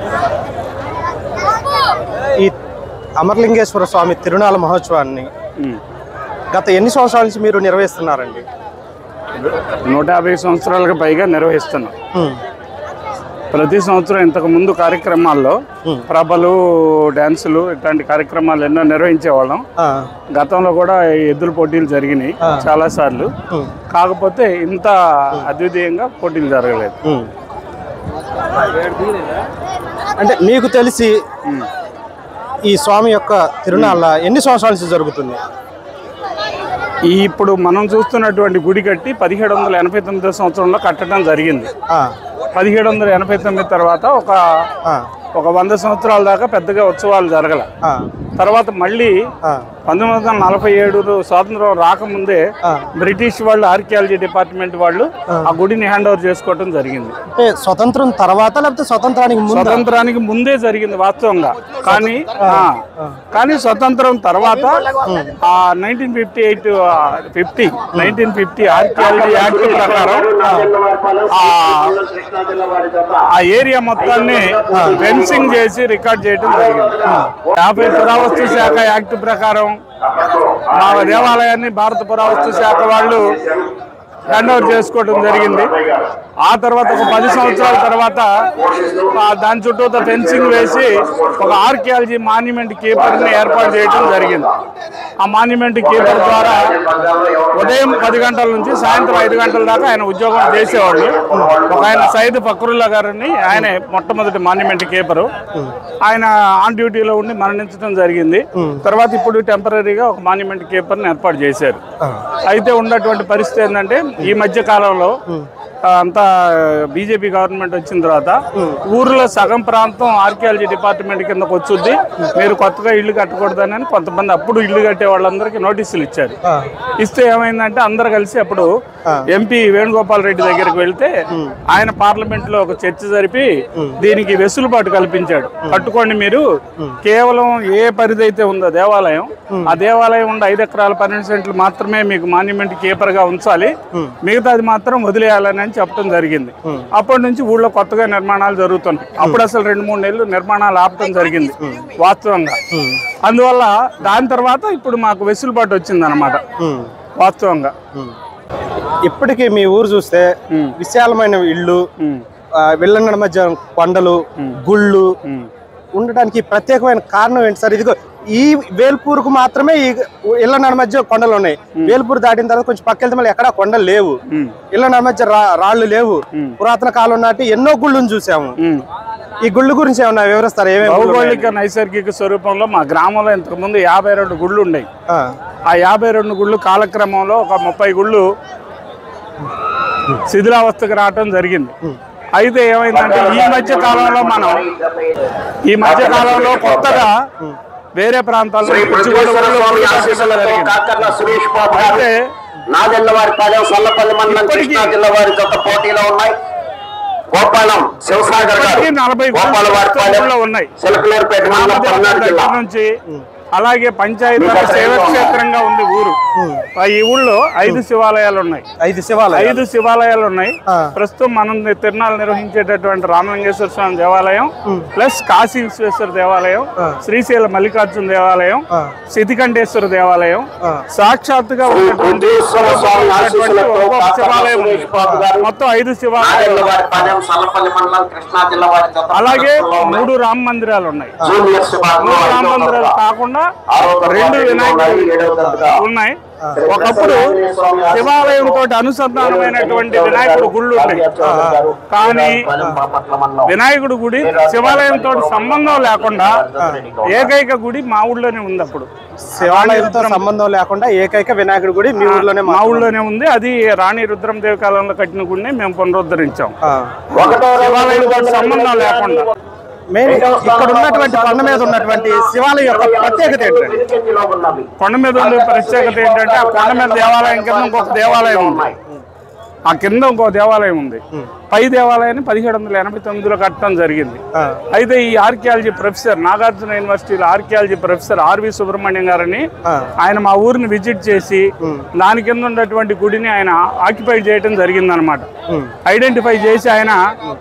ఈ అమరలింగేశ్వర స్వామి తిరునాళ మహోత్సవాన్ని ఉమ్. గత ఎన్ని సంవత్సరాల నుంచి మీరు నిర్వహిస్తున్నారండి నూట యాభై సంవత్సరాలకు పైగా నిర్వహిస్తున్నాం ఉమ్, ప్రతి సంవత్సరం ఇంతకు ముందు కార్యక్రమాల్లో Hmm. ప్రభలు డ్యాన్సులు ఇట్లాంటి కార్యక్రమాలు ఎన్నో నిర్వహించేవాళ్ళం ఆ, గతంలో కూడా ఈ ఎద్దుల పోటీలు జరిగినాయి Ah. చాలా సార్లు ఉమ్, కాకపోతే ఇంత అద్వితీయంగా పోటీలు జరగలేదు ఉమ్. అంటే మీకు తెలిసి ఉమ్. ఈ స్వామి యొక్క తిరునాళ్ళ ఎన్ని సంవత్సరాల నుంచి జరుగుతుంది ఈ ఇప్పుడు మనం చూస్తున్నటువంటి గుడి కట్టి పదిహేడు వందల ఎనభై తొమ్మిదో సంవత్సరంలో కట్టడం జరిగింది ఆ, పదిహేడు వందల ఎనభై తొమ్మిది తర్వాత ఒక ఆ, ఒక వంద సంవత్సరాల దాకా పెద్దగా ఉత్సవాలు జరగల ఆ, తర్వాత మళ్ళీ ఆ, పంతొమ్మిది వందల నలభై ఏడు స్వాతంత్రం రాకముందే ఆ. బ్రిటిష్ వాళ్ళు ఆర్కియాలజీ డిపార్ట్మెంట్ వాళ్ళు ఆ గుడిని హ్యాండ్ ఓవర్ చేసుకోవడం జరిగింది అంటే స్వతంత్రం తర్వాత లేకపోతే స్వతంత్రానికి ముందు స్వతంత్రానికి ముందే జరిగింది వాస్తవంగా కానీ ఆ, కానీ స్వతంత్రం తర్వాత ఆ nineteen fifty eight fifty nineteen fifty archaeology act ప్రకారం ఆ ఆ ఏరియా మొత్తాన్ని ఫెన్సింగ్ చేసి రికార్డ్ చేయడం జరిగింది యాభై పురావస్తు శాఖ యాక్ట్ ప్రకారం మా దేవాలయాన్ని భారత పురావస్తు శాఖ వాళ్ళు హ్యాండ్ ఓవర్ చేసుకోవడం జరిగింది ఆ తర్వాత ఒక పది సంవత్సరాల తర్వాత ఆ దాని చుట్టూ ఫెన్సింగ్ వేసి ఒక ఆర్కియాలజీ మాన్యుమెంట్ కీపర్ని ఏర్పాటు చేయడం జరిగింది ఆ మాన్యుమెంట్ కీపర్ ద్వారా ఉదయం పది గంటల నుంచి సాయంత్రం ఐదు గంటల దాకా ఆయన ఉద్యోగం చేసేవాళ్ళు ఒక ఆయన సైద్ ఫక్రుల్లా గారిని ఆయన మొట్టమొదటి మాన్యుమెంట్ కీపరు ఆయన ఆన్ డ్యూటీలో ఉండి మరణించడం జరిగింది తర్వాత ఇప్పుడు టెంపరీగా ఒక మాన్యుమెంట్ కీపర్ని ఏర్పాటు చేశారు అయితే ఉన్నటువంటి పరిస్థితి ఏంటంటే ఈ మధ్య కాలంలో ఆ, అంతా బీజేపీ గవర్నమెంట్ వచ్చిన తర్వాత ఊర్లో సగం ప్రాంతం ఆర్కియాలజీ డిపార్ట్మెంట్ కిందకు వచ్చుద్ది మీరు కొత్తగా ఇల్లు కట్టకూడదని అని కొంతమంది అప్పుడు ఇల్లు కట్టే వాళ్ళందరికీ నోటీసులు ఇచ్చారు ఆ, ఇస్తే ఏమైందంటే అందరు కలిసి అప్పుడు ఎంపీ వేణుగోపాల్ రెడ్డి దగ్గరికి వెళ్తే ఆయన పార్లమెంట్ లో ఒక చర్చ జరిపి దీనికి వెసులుబాటు కల్పించాడు కట్టుకోండి మీరు కేవలం ఏ పరిధి అయితే ఉందో దేవాలయం ఆ దేవాలయం ఉన్న ఐదు ఎకరాల పన్నెండు సెంట్లు మాత్రమే మీకు మాన్యుమెంట్ కీపర్ గా ఉంచాలి మిగతాది మాత్రం వదిలేయాలని అని చెప్పడం జరిగింది అప్పటి నుంచి ఊళ్ళో కొత్తగా నిర్మాణాలు జరుగుతున్నాయి అప్పుడు అసలు రెండు మూడు నెలలు నిర్మాణాలు ఆపటం జరిగింది వాస్తవంగా అందువల్ల దాని తర్వాత ఇప్పుడు మాకు వెసులుబాటు వచ్చింది అనమాట ఉమ్, వాస్తవంగా ఉమ్. ఇప్పటికీ మీ ఊరు చూస్తే విశాలమైన ఇళ్ళు ఉమ్, ఆ, వీళ్ళ మధ్య కొండలు గుళ్ళు ఉమ్. ఉండడానికి ప్రత్యేకమైన కారణం ఏంటి సార్ ఇదిగో ఈ వేల్పూర్కు మాత్రమే ఈ ఇళ్ళ నడ మధ్య కొండలు ఉన్నాయి వేల్పూర్ దాటిన తర్వాత కొంచెం పక్క వెళ్తే మళ్ళీ ఎక్కడా కొండలు లేవు ఉమ్. ఇళ్ళ నడ మధ్య రా- రాళ్ళు లేవు పురాతన కాలం నాటి ఎన్నో గుళ్ళను చూసాము ఉమ్. ఈ గుళ్ళు గురించి ఏమన్నా వివరిస్తారా ఏమేమి గుళ్ళు ఉన్నాయి? భౌగోళిక నైసర్గిక స్వరూపంలో మా గ్రామంలో ఇంతకుముందు యాభై రెండు గుళ్ళు ఉన్నాయి ఆ, ఆ యాభై రెండు గుళ్ళు కాలక్రమంలో ఒక ముప్పై గుళ్ళు శిథిలావస్థకు రావటం జరిగింది అయితే ఏమైందంటే ఈ మధ్య కాలంలో మనం ఈ మధ్య కాలంలో కొత్తగా వేరే ప్రాంతాల్లో పిచ్చిగొండ గుళ్ళు గుళ్ళు కట్టడం జరిగింది. కాకర్ల సురేష్ బాబు గారు అయితే నాదెల్లవారిపాలెం సల్లపల్లి మండలం ఇప్పటికీ- కృష్ణా జిల్లా వారి జత పోటీలో ఉన్నాయి గోపాలం శివసాగర్ గారు ఇప్పటికీ నలభై గుళ్ళు గోపాలవారిపాలెం గుళ్ళు ఉన్నాయి సిలకలేరుపేట మండలం పల్నాడు దగ్గర జిల్లా నుంచి అలాగే పంచాయతీ సేవ క్షేత్రంగా ఉంది ఊరు ఆ ఈ ఊళ్ళో ఐదు శివాలయాలు ఉన్నాయి ఐదు శివాలయాలు ఐదు శివాలయాలు ఉన్నాయి ఆ. ప్రస్తుతం మనం తిరునాళ్ళు నిర్వహించేటటువంటి రామలింగేశ్వర స్వామి దేవాలయం ప్లస్ కాశీ విశ్వేశ్వర దేవాలయం శ్రీశైల మల్లికార్జున దేవాలయం ఆ. సిద్ధికంఠేశ్వర దేవాలయం ఆ. సాక్షాత్తుగా ఉన్నటువంటి కుంజేశ్వర స్వామి ఆశీస్సులతో ఒక్కొక్క కాకర్ల శివాలయం ఉంది. సురేష్ బాబు గారు మొత్తం ఐదు శివాలయాలు నాదెల్లవారిపాలెం సల్లపల్లి మండలం కృష్ణా జిల్లా వారి జత అలాగే ప్రదర్శనలో ఉన్నాయి. మూడు రామ మందిరాలు ఉన్నాయి జూనియర్ విభాగంలో మూడు రామ ఐదవ మందిరాలు తరగతి. కాకుండా ఆరో తరగతి రెండు ఉన్నాయి, వినాయకుడు ఏడవ తరగతి. ఉన్నాయి ఒకప్పుడు శివాలయం తోటి అనుసంధానమైనటువంటి వినాయకుడు గుళ్ళు ఉన్నాయి కానీ వినాయకుడు గుడి శివాలయం తోటి సంబంధం లేకుండా ఏకైక గుడి మా ఊళ్ళోనే ఉంది అప్పుడు శివాలయంతో సంబంధం లేకుండా ఏకైక వినాయకుడి గుడి మీ ఊర్లోనే మా మా- ఊళ్ళోనే ఉంది అది రాణి రుద్రం దేవి కాలంలో కట్టిన గుడిని మేము పునరుద్ధరించాం ఆ. శివాలయంతో సంబంధం లేకుండా మెయిన్ ఇక్కడ ఉన్నటువంటి కొండ మీద ఉన్నటువంటి శివాలయం యొక్క ప్రత్యేకత ఏంటంటే కొండ మీద ఉండే ప్రత్యేకత ఏంటంటే ఆ కొండ మీద దేవాలయం కింద ఇంకొక దేవాలయం ఉంది ఆ కింద ఇంకో దేవాలయం ఉంది పై దేవాలయాన్ని పదిహేడు వందల ఎనభై తొమ్మిదిలో కట్టడం జరిగింది ఆ. అయితే ఈ ఆర్కియాలజీ ప్రొఫెసర్ నాగార్జున యూనివర్సిటీలో ఆర్కియాలజీ ప్రొఫెసర్ ఆర్వి సుబ్రహ్మణ్యం గారని ఆ. ఆయన మా ఊరిని విజిట్ చేసి దాని కింద ఉన్నటువంటి గుడిని ఆయన ఆక్యుపై చేయడం జరిగింది అనమాట ఐడెంటిఫై చేసి ఆయన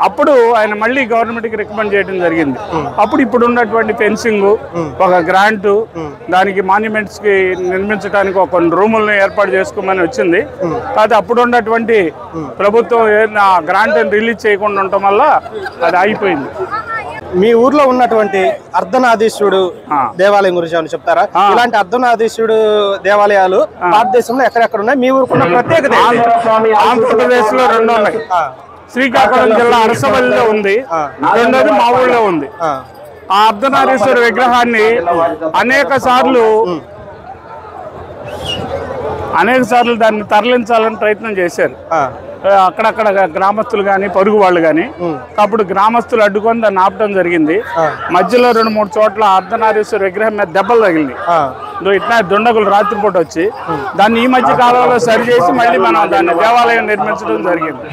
అప్పుడు ఆయన మళ్ళీ గవర్నమెంట్ కి రికమెండ్ చేయడం జరిగింది అప్పుడు ఇప్పుడు ఉన్నటువంటి ఫెన్సింగ్ ఒక గ్రాంట్ దానికి మాన్యుమెంట్స్ కి నిర్మించడానికి ఒక కొన్ని రూములను ఏర్పాటు చేసుకోమని వచ్చింది కాకపోతే అప్పుడు ఉన్నటువంటి ప్రభుత్వం గ్రాంట్ రిలీజ్ చేయకుండా ఉండటం వల్ల అది ఆగిపోయింది మీ ఊర్లో ఉన్నటువంటి అర్ధనాదీశ్వరుడు ఆ. దేవాలయం గురించి ఏమైనా చెప్తారా ఆ. ఇలాంటి అర్ధనాదీశ్వరుడు దేవాలయాలు భారతదేశంలో ఎక్కడెక్కడ ఉన్నాయి మీ ఊరుకున్న ప్రత్యేకత ఏంటి? ఆంధ్రప్రదేశ్ లో రెండు ఉన్నాయి ఆ, శ్రీకాకుళం జిల్లా అరసవల్లిలో ఉంది రెండోది మా ఊళ్ళో ఉంది ఆ, ఆ అర్ధనారీశ్వర విగ్రహాన్ని అనేక సార్లు అనేక సార్లు దాన్ని తరలించాలని ప్రయత్నం చేశారు ఆ, ఆ, అక్కడక్కడ గ్రామస్తులు కానీ పొరుగు వాళ్ళు కానీ అప్పుడు గ్రామస్తులు అడ్డుకొని దాన్ని ఆపడం జరిగింది ఆ. మధ్యలో రెండు మూడు చోట్ల అర్ధనారీశ్వర విగ్రహం మీద దెబ్బలు తగిలింది ఆ. ఇదో ఇట్లా దుండగులు రాత్రిపూట వచ్చి దాన్ని ఈ మధ్య కాలంలో సరి చేసి మళ్ళీ మనం దాన్ని దేవాలయం నిర్మించడం జరిగింది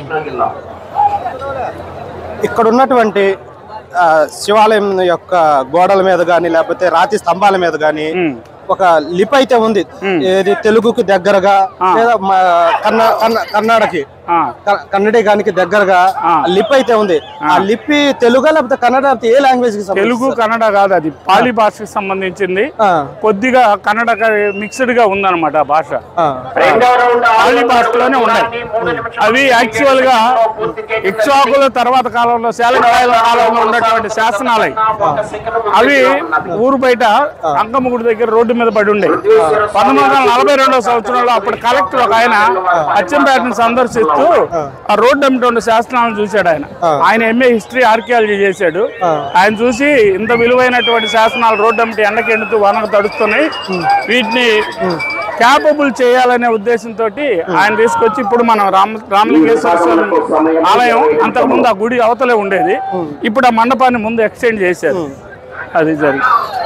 ఇక్కడ ఉన్నటువంటి ఆ, శివాలయం యొక్క గోడల మీద కానీ లేకపోతే రాతి స్తంభాల మీద కానీ ఉమ్. ఒక లిప్ అయితే ఉంది ఏది తెలుగుకి దగ్గరగా లేదా మా కన్న కన్న- కన్నడకి ఆ. క- కన్నడీగానికి దగ్గరగా ఆ. లిప్ అయితే ఉంది ఆ లిపి తెలుగా లేకపోతే కన్నడ లేకపోతే ఏ లాంగ్వేజ్ కి సంబంధించి? తెలుగు కన్నడ కాదు అది పాలి భాషకి సంబంధించింది ఆ, కొద్దిగా కన్నడ మిక్స్డ్ గా ఉందన్నమాట ఆ భాష ఆ, పాలి భాషలోనే ఉన్నాయి అవి యాక్చువల్ గా ఇక్ష్వాకుల తర్వాత కాలంలో శాలకాయల కాలంలో ఉన్నటువంటి శాసనాలై అవి ఊరు బయట అంకమ్మ గుడి దగ్గర రోడ్డు మీద పడి ఉండే పంతొమ్మిది వందల నలభై రెండవ సంవత్సరంలో అప్పుడు కలెక్టర్ ఒక ఆయన అచ్చంపేటను సందర్శిస్తూ ఆ రోడ్డు అమ్మటి ఉన్న శాసనాలను చూశాడు ఆయన ఆయన ఎంఏ హిస్టరీ ఆర్కియాలజీ చేశాడు ఆయన చూసి ఇంత విలువైనటువంటి శాసనాలు రోడ్డు అమ్మటి ఎండకి ఎండుతూ వనకు తడుస్తున్నాయి వీటిని క్యాపబుల్ చేయాలనే ఉద్దేశంతో ఆయన తీసుకొచ్చి ఇప్పుడు మనం రామ రామలింగేశ్వర స్వామి ఆలయం అంతకుముందు ఆ గుడి అవతలే ఉండేది ఇప్పుడు ఆ మండపాన్ని ముందు ఎక్స్టెండ్ చేశారు అది జరిగి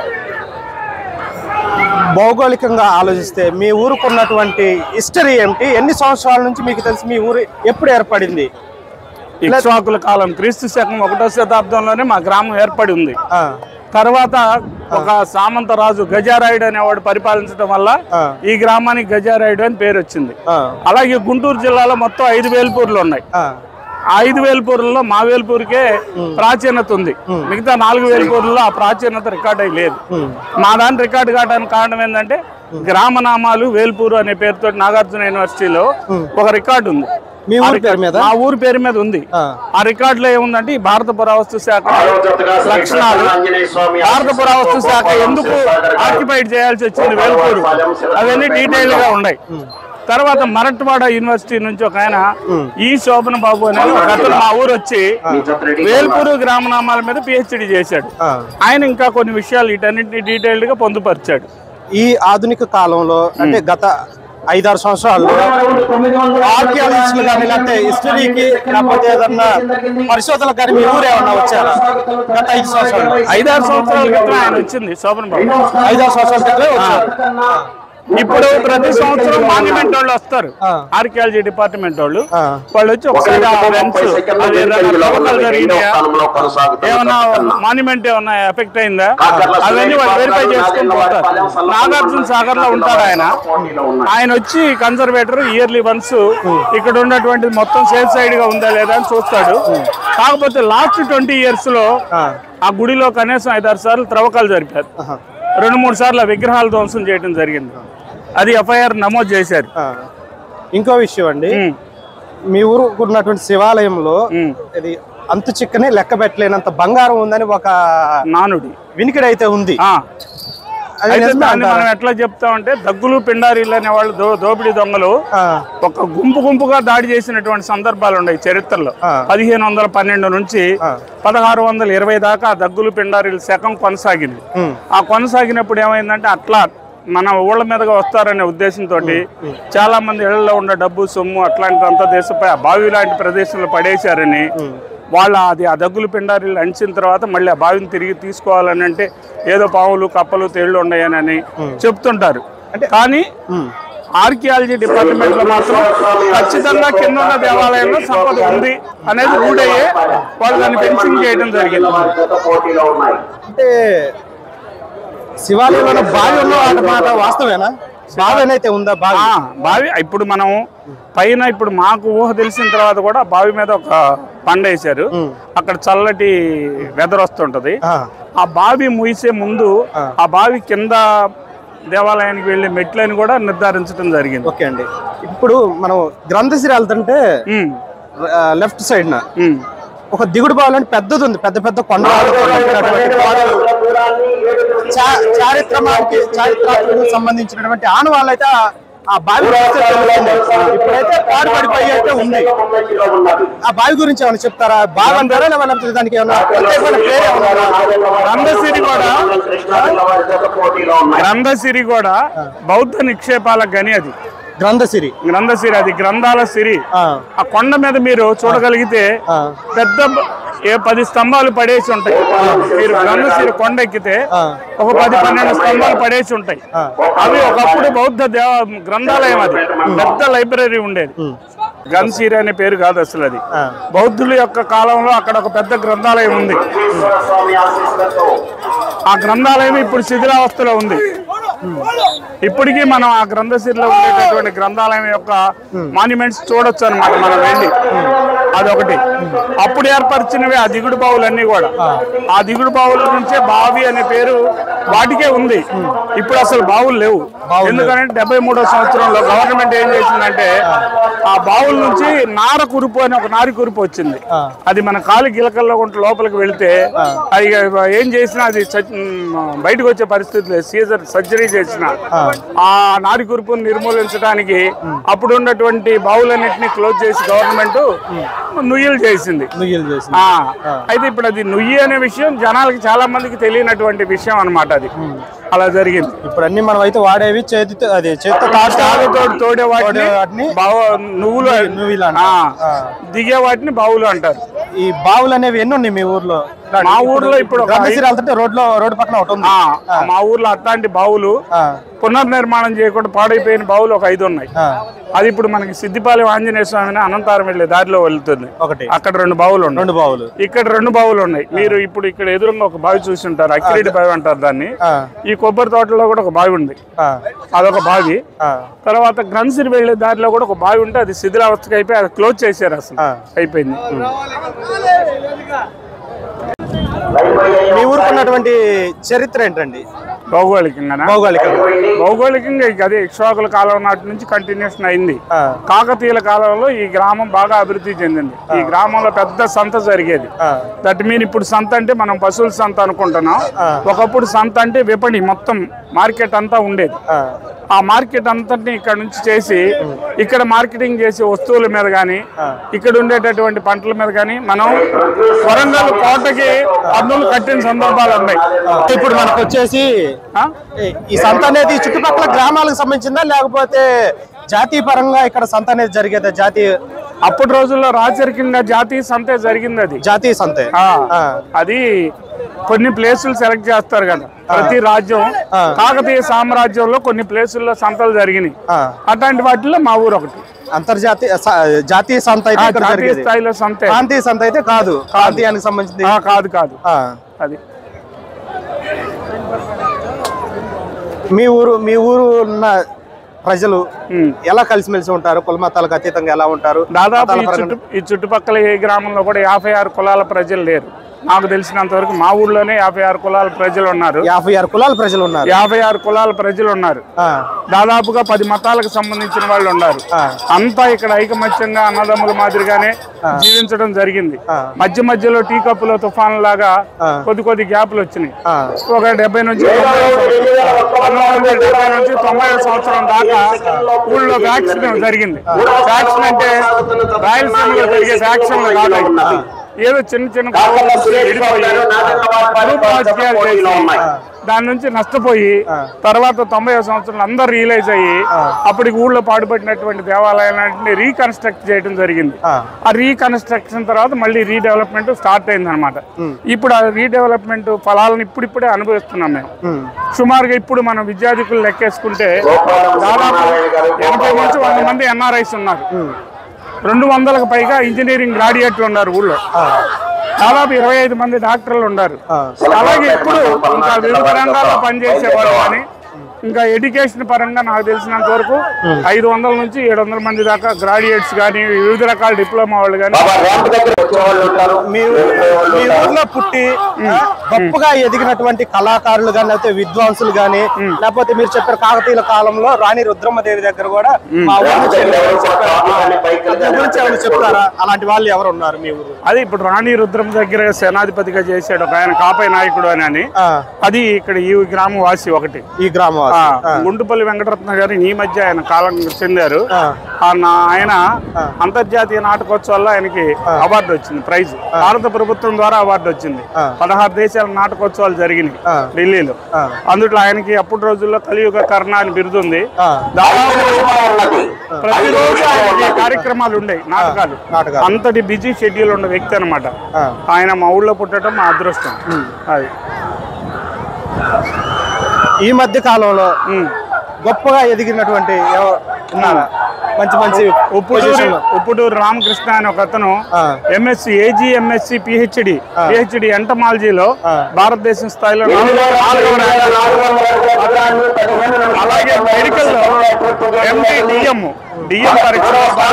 భౌగోళికంగా ఆలోచిస్తే మీ ఊరుకు ఉన్నటువంటి హిస్టరీ ఏమిటి ఎన్ని సంవత్సరాల నుంచి మీకు తెలిసి మీ ఊరు ఎప్పుడు ఏర్పడింది ఇక్ష్వాకుల కాలం క్రీస్తు శకం ఒకటో శతాబ్దంలోనే మా గ్రామం ఏర్పడి ఉంది ఆ, తర్వాత ఒక సామంత రాజు గజారాయుడు అనేవాడు పరిపాలించడం వల్ల ఆ. ఈ గ్రామానికి గజారాయుడు అని పేరు వచ్చింది ఆ, అలాగే గుంటూరు జిల్లాలో మొత్తం ఐదు వేలుపూర్లు ఉన్నాయి ఆ, ఆ ఐదు వేలుపూర్లలో మా వేలుపూరికే ప్రాచీనత ఉంది మిగతా నాలుగు వేలుపూర్లలో ఆ ప్రాచీనత రికార్డ్ అయి లేదు మా దాని రికార్డు కావడానికి కారణం ఏంటంటే గ్రామనామాలు వేల్పూరు అనే పేరుతో నాగార్జున యూనివర్సిటీలో ఒక రికార్డు ఉంది మీ ఊరి పేరు మీద మా ఊరి పేరు మీద ఉంది ఆ. ఆ రికార్డులో ఏముందంటే ఈ భారత పురావస్తు శాఖ లక్షణాలు భారత పురావస్తు శాఖ ఎందుకు ఆక్యుపైడ్ చేయాల్సి వచ్చింది వేల్పూరు అవన్నీ డీటెయిల్ గా ఉన్నాయి తర్వాత మరట్వాడ యూనివర్సిటీ నుంచి ఒక ఆయన ఈ శోభన బాబు అనే ఒక అతను మా ఊరు వచ్చి వేల్పూరు గ్రామనామాల మీద పిహెచ్డి చేశాడు ఆ. ఆయన ఇంకా కొన్ని విషయాలు వీటన్నిటిని డీటెయిల్డ్ గా పొందుపరిచాడు ఈ ఆధునిక కాలంలో అంటే గత ఐదారు సంవత్సరాల్లో ఆర్కియాలజిస్టులు కానీ లేకపోతే హిస్టరీకి లేకపోతే ఏదన్నా పరిశోధనలు కానీ మీ ఊరు ఏమన్నా వచ్చారా గత ఐదు సంవత్సరాలు ఐదారు సంవత్సరాల క్రితం ఆయన వచ్చింది శోభన్ బాబు ఐదారు సంవత్సరాల క్రితమే వచ్చారు ఇప్పుడు ప్రతి సంవత్సరం మాన్యుమెంట్ వాళ్ళు వస్తారు ఆ. ఆర్కియాలజీ డిపార్ట్మెంట్ వాళ్ళు ఆ. వాళ్ళు వచ్చి ఒకసారి ఆ events, అది ఏదైనా తవ్వకాలు జరిగినాయా? ఏమన్నా మాన్యుమెంట్ ఏమన్నా ఎఫెక్ట్ అయిందా అవన్నీ వాళ్ళు వెరిఫై చేసుకుని పోతారు నాగార్జున సాగర్ లో ఉంటాడు ఆయన ఆయన వచ్చి కన్సర్వేటర్ ఇయర్లీ వన్స్ ఇక్కడ ఉన్నటువంటి మొత్తం సేఫ్ సైడ్ గా ఉందా లేదా అని చూస్తాడు కాకపోతే లాస్ట్ ట్వంటీ ఇయర్స్ లో ఆ, ఆ గుడిలో కనీసం ఐదారు సార్లు త్రవ్వకాలు జరిపారు ఆహా, రెండు మూడు సార్లు ఆ విగ్రహాలు ధ్వంసం చేయడం జరిగింది అది ఎఫ్ఐఆర్ నమోదు చేశారు ఆ. ఇంకో విషయం అండి ఉమ్, మీ ఊరు ఉన్నటువంటి శివాలయంలో ఉమ్. ఇది అంతు చిక్కని లెక్క పెట్టలేనంత బంగారం ఉందని ఒక నానుడి వినికిడి అయితే ఉంది ఆ. అది అయితే నిజమే దాన్ని అంటారా? మనం ఎట్లా చెప్తామంటే దగ్గులు పిండారీలు అనే వాళ్ళు దో దోపిడీ దొంగలు ఆ, ఒక గుంపు గుంపుగా దాడి చేసినటువంటి సందర్భాలు ఉన్నాయి చరిత్రలో ఆ. పదిహేను వందల పన్నెండు నుంచి ఆ. పదహారు వందల ఇరవై దాకా ఆ దగ్గులు పిండారీల శకం కొనసాగింది ఉమ్, ఆ కొనసాగినప్పుడు ఏమైందంటే అట్లా మన ఊళ్ళ మీదగా వస్తారనే ఉద్దేశంతో చాలా మంది ఇళ్లలో ఉన్న డబ్బు సొమ్ము అట్లాంటిదంతా దేశపై ఆ బావి లాంటి ప్రదేశంలో పడేశారని వాళ్ళ అది ఆ దగ్గులు పిండారీలు అంచిన తర్వాత మళ్ళీ ఆ బావిని తిరిగి తీసుకోవాలని అంటే ఏదో పావులు కప్పలు తేళ్లు ఉన్నాయని చెప్తుంటారు కానీ ఉమ్. ఆర్కియాలజీ డిపార్ట్మెంట్ లో మాత్రం ఖచ్చితంగా కింద ఉన్న దేవాలయంలో సంపద ఉంది అనేది రూఢయ్యే వాళ్ళు దాన్ని ఫెన్సింగ్ చేయడం జరిగింది అంటే శివాలయంలో బావి ఉన్న మాట వాస్తవేనా బావి అయితే ఉందా బావి ఆ, బావి ఇప్పుడు మనం పైన ఇప్పుడు మాకు ఊహ తెలిసిన తర్వాత కూడా బావి మీద ఒక పండ వేశారు అక్కడ చల్లటి వెదర్ వస్తుంటది ఆ, ఆ బావి ముగిసే ముందు ఆ బావి కింద దేవాలయానికి వెళ్ళే మెట్లని కూడా నిర్ధారించడం జరిగింది ఓకే అండి ఇప్పుడు మనం గ్రంథశ్రీ వెళ్తుంటే ఉమ్, లెఫ్ట్ సైడ్ న ఉమ్. ఒక దిగుడు బావులు అంటే పెద్దది ఉంది పెద్ద పెద్ద కొండలు ఉన్నటువంటి గోడలు. చా- చారిత్రమానికి చారిత్రాత్మకు సంబంధించినటువంటి ఆనవాళ్ళు అయితే ఆ- ఆ బావి చూస్తే తెలుస్తుంది. ఇప్పుడైతే పాడుపడిపోయి అయితే ఉంది ఆ బావి గురించి ఏమైనా చెప్తారా బావి అంటారా లేకపోతే దానికి ఏమైనా ప్రత్యేకమైన పేరు ఏమైనా ఉందా? గ్రంథసిరి కూడా గ్రంథసిరి కూడా బౌద్ధ నిక్షేపాల గని అది గ్రంథసిరి గ్రంథసిరి అది గ్రంథాల సిరి ఆ, ఆ కొండ మీద మీరు చూడగలిగితే ఆ, పెద్ద బ- ఏ పది స్తంభాలు పడేసి ఉంటాయి మీరు గ్రంథసిరి కొండ ఎక్కితే ఆ. ఒక పది పన్నెండు స్తంభాలు పడేసి ఉంటాయి అవి ఒకప్పుడు బౌద్ధ దేవ గ్రంథాలయం అది పెద్ద లైబ్రరీ ఉండేది గ్రంథసిరి అనే పేరు కాదు అసలు అది ఆ. బౌద్ధుల యొక్క కాలంలో అక్కడ ఒక పెద్ద గ్రంథాలయం ఉంది ఆ గ్రంథాలయం ఇప్పుడు శిథిలావస్థలో ఉంది ఇప్పటికీ మనం ఆ గ్రంథశిరిలో ఉండేటటువంటి గ్రంథాలయం యొక్క మాన్యుమెంట్స్ చూడొచ్చు అనమాట మనం వెళ్ళి అదొకటి అప్పుడు ఏర్పరిచినవి ఆ దిగుడు బావులన్నీ కూడా ఆ దిగుడు బావుల నుంచే బావి అనే పేరు వాటికే ఉంది ఇప్పుడు అసలు బావులు లేవు ఎందుకంటే డెబ్బై మూడో సంవత్సరంలో గవర్నమెంట్ ఏం చేసిందంటే ఆ బావుల నుంచి నార కురుపు అని ఒక నారి కురుపు వచ్చింది అది మన కాలి గిలకల్లో కొంత లోపలికి వెళితే అది ఏం చేసినా అది చ- మ్, బయటకు వచ్చే పరిస్థితి లేదు సీజర్ సర్జరీ చేసిన ఆ నారి కురుపును నిర్మూలించడానికి అప్పుడు ఉన్నటువంటి బావులన్నింటినీ క్లోజ్ చేసి గవర్నమెంట్ నుయ్యలు చేసింది నుయ్యలు చేసి ఆ అయితే ఇప్పుడు అది నుయ్యి అనే విషయం జనాలకి చాలా మందికి తెలియనటువంటి విషయం అన్నమాట అది అలా జరిగింది ఇప్పుడు అన్ని మనం అయితే వాడేవి చేతితో అది చేతితో తాడుతో తోడే వాటిని తోడే వాటిని బావ నువ్వులు నువ్వులు ఆ, అంటారు. ఆ. దిగే వాటిని బావులు అంటారు ఈ బావులు అనేవి ఎన్ని ఉన్నాయి మీ ఊర్లో మా ఊర్లో ఇప్పుడు ఒక గ్రంథశ్రీ వెళ్తుంటే రోడ్ లో రోడ్డు పక్కన ఒకటి ఉంది ఆ, మా ఊర్లో అట్లాంటి బావులు ఆ, పునర్నిర్మాణం చేయకుండా పాడైపోయిన బావులు ఒక ఐదు ఉన్నాయి ఆ, అది ఇప్పుడు మనకి సిద్దిపాలెం ఆంజనేయ స్వామిని అనంతారం వెళ్ళే దారిలో వెళ్తుంది ఒకటి అక్కడ రెండు బావులు ఉన్నాయి రెండు బావులు ఇక్కడ రెండు బావులు ఉన్నాయి మీరు ఇప్పుడు ఇక్కడ ఎదురుగా ఒక బావి చూసి ఉంటారు అక్కిరెడ్డి బావి అంటారు దాన్ని ఆ, ఈ కొబ్బరి తోటలో కూడా ఒక బావి ఉంది ఆ, అదొక బావి ఆ, తర్వాత గ్రన్సిరి వెళ్ళే దారిలో కూడా ఒక బావి ఉంటే అది శిథిలావస్థకి అయిపోయి అది క్లోజ్ చేశారు అసలు ఆ. అయిపోయింది మీ ఊరికి ఉన్నటువంటి చరిత్ర ఏంటండి భౌగోళికంగా భౌగోళికంగా భౌగోళికంగా ఇక అదే ఇక్ష్వాకుల కాలం నాటి నుంచి కంటిన్యూషన్ అయింది ఆ, కాకతీయుల కాలంలో ఈ గ్రామం బాగా అభివృద్ధి చెందింది ఈ గ్రామంలో పెద్ద సంత జరిగేది ఆ, దట్ మీన్ ఇప్పుడు సంత అంటే మనం పశువుల సంత అనుకుంటున్నాం ఒకప్పుడు సంత అంటే విపణి మొత్తం మార్కెట్ అంతా ఉండేది ఆ, ఆ మార్కెట్ అంతటిని ఇక్కడ నుంచి చేసి ఇక్కడ మార్కెటింగ్ చేసే వస్తువుల మీద కానీ ఇక్కడ ఉండేటటువంటి పంటల మీద కానీ మనం వరంగల్ కోటకి పన్నులు కట్టిన సందర్భాలు ఉన్నాయి ఇప్పుడు మనకు వచ్చేసి ఆ? ఈ- ఈ సంత అనేది చుట్టుపక్కల గ్రామాలకు సంబంధించిందా లేకపోతే జాతీయ పరంగా ఇక్కడ సంత అనేది జరిగేదా జాతీయ అప్పటి రోజుల్లో రాచరికంగా జాతీయ సంతే జరిగింది అది జాతీయ సంతే ఆ, ఆ. అది కొన్ని ప్లేసులు సెలెక్ట్ చేస్తారు కదా ప్రతి రాజ్యం కాకతీయ సామ్రాజ్యంలో కొన్ని ప్లేసుల్లో సంతలు జరిగినాయి ఆ, అట్లాంటి వాటిలో మా ఊరు ఒకటి అంతర్జాతీయ స- జాతీయ సంత అయితే ఆ, ఇక్కడ జాతీయ జరిగేది స్థాయిలో సంతే ప్రాంతీయ సంత అయితే కాదు ప్రాంతీయానికి సంబంధించింది ఆ, కాదు కాదు ఆ. అది మీ ఊరు మీ ఊరు ఉన్న ప్రజలు ఉమ్. ఎలా కలిసిమెలిసి ఉంటారు కుల మతాలకు అతీతంగా ఎలా ఉంటారు దాదాపు మతాల ఈ పరంగా- చుట్టు ఈ చుట్టుపక్కల ఏ గ్రామంలో కూడా యాభై ఆరు కులాల ప్రజలు లేరు నాకు తెలిసినంత వరకు మా ఊర్లోనే యాభై ఆరు కులాల ప్రజలు ఉన్నారు యాభై ఆరు కులాల ప్రజలు ఉన్నారు యాభై ఆరు కులాల ప్రజలు ఉన్నారు ఆ, దాదాపుగా పది మతాలకు సంబంధించిన వాళ్ళు ఉన్నారు ఆ. అంతా ఇక్కడ ఐకమత్యంగా అన్నదమ్ముల మాదిరిగానే జీవించడం జరిగింది ఆ. మధ్య మధ్యలో టీ కప్పులో తుఫాన్ లాగా ఆ. కొద్ది కొద్ది గ్యాప్లు వచ్చినాయి ఆ, ఒక డెబ్బై నుంచి తొంభై పంతొమ్మిది వందల డెబ్బై నుంచి తొంభై సంవత్సరం దాకా ఊళ్ళో వ్యాక్సిన్ జరిగింది వ్యాక్సిన్ అంటే రాయలసీమలో జరిగే వ్యాక్సిన్ కాదు అవి. ఏదో చిన్న చిన్న కుటుంబాలు విడిపోయి గ్రూప్ రాజకీయాలు చేసి దాని నుంచి నష్టపోయి తర్వాత తొంభై సంవత్సరం అందరు రియలైజ్ అయ్యి అప్పటికి ఊళ్ళో పాడుపడినటువంటి దేవాలయాలన్నింటినీ రీకన్స్ట్రక్ట్ చేయడం జరిగింది ఆ. ఆ రీకన్స్ట్రక్షన్ తర్వాత మళ్ళీ రీడెవలప్మెంట్ స్టార్ట్ అయింది అనమాట ఇప్పుడు ఆ రీడెవలప్మెంట్ ఫలాలను ఇప్పుడిప్పుడే అనుభవిస్తున్నాం మేము ఉమ్, సుమారుగా ఇప్పుడు మనం విద్యార్థికులు లెక్కేసుకుంటే దాదాపు ఎనభై నుంచి వంద మంది ఎన్ఆర్ఐస్ ఉన్నారు రెండు వందలకు పైగా ఇంజనీరింగ్ గ్రాడ్యుయేట్లు ఉన్నారు ఊళ్ళో దాదాపు ఇరవై ఐదు మంది డాక్టర్లు ఉన్నారు ఆ. అలాగే ఇప్పుడు ఇంకా వివిధ రంగాల్లో పనిచేసే వాళ్ళు కానీ ఇంకా ఎడ్యుకేషన్ పరంగా నాకు తెలిసినంత వరకు ఐదు వందల నుంచి ఏడు వందల మంది దాకా గ్రాడ్యుయేట్స్ కానీ వివిధ రకాల డిప్లొమా వాళ్ళు కానీ బాబా ర్యాంప్ దగ్గర వచ్చేవాళ్ళు ఉంటారు మీ మీ ఊర్లో పుట్టి ఆ, గొప్పగా ఎదిగినటువంటి కళాకారులు కానీ లేకపోతే విద్వాంసులు కానీ లేకపోతే మీరు చెప్పారు కాకతీయుల కాలంలో రాణి రుద్రమ్మదేవి దగ్గర కూడా మా ఊరు నుంచి వెళ్ళారని చెప్పారు. దాని గురించి ఏమైనా చెప్తారా అలాంటి వాళ్ళు ఎవరు ఉన్నారు మీ ఊరు అది ఇప్పుడు రాణి రుద్రం దగ్గర సేనాధిపతిగా చేశాడు ఒక ఆయన కాపై నాయకుడు అని అని ఆ, అది ఇక్కడ ఈ గ్రామం వాసి ఒకటి ఈ గ్రామం ఆ, గుంటుపల్లి వెంకటరత్న గారు ఈ మధ్య ఆయన కాలం చెందారు ఆ. ఆ నా- ఆయన అంతర్జాతీయ నాటకోత్సవాల్లో ఆయనకి అవార్డు వచ్చింది ప్రైజ్ భారత ప్రభుత్వం ద్వారా అవార్డు వచ్చింది ఆ. పదహారు దేశాల నాటకోత్సవాలు జరిగినాయి ఆ. ఢిల్లీలో ఆ. అందుట్లో ఆయనకి అప్పటి రోజుల్లో కలియుగ కర్ణ అని బిరుదుంది ఆ, దాదాపు ఉన్నది ప్రతిరోజు ఆయనకి కార్యక్రమాలు ఉండేవి నాటకాలు నాటకాలు. అంతటి బిజీ షెడ్యూల్ ఉన్న వ్యక్తి అనమాట ఆ. ఆయన మా ఊళ్ళో పుట్టడం మా అదృష్టం అది ఈ మధ్య కాలంలో ఉమ్. గొప్పగా ఎదిగినటువంటి ఎవరు ఉన్నారా మంచి మంచి ఉప్పుటూరు position లో. ఉప్పుటూరు రామకృష్ణ అని ఒక అతను ఆ. MSc AG MSc PhD PhD ఎంటమాలజీలో ఆ. భారతదేశం స్థాయిలో నాలుగవ ర్యాంక్. అలాగే మెడికల్ లో ఎండి డిఎం డిఎం పరీక్ష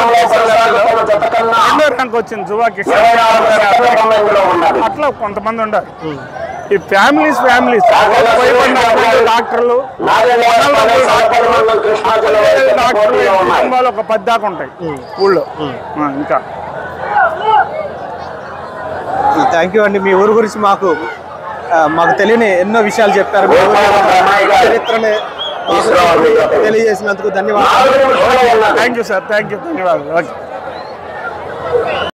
రెండో ర్యాంక్ వచ్చింది జువా కిషోర్ అట్లా కొంతమంది ఉన్నారు ఈ ఫ్యామిలీస్ ఫ్యామిలీస్ డాక్టర్లు డాక్టర్లు కుటుంబాలు ఒక పది దాకా ఉంటాయి ఊళ్ళో ఆ, ఇంకా థ్యాంక్ యూ అండి మీ ఊరు గురించి మాకు ఆ, మాకు తెలియని ఎన్నో విషయాలు చెప్పారు మీ ఊరి చరిత్రని మాకు తెలియజేసినందుకు ధన్యవాదాలు thank you sir thank you ధన్యవాదాలు ఓకే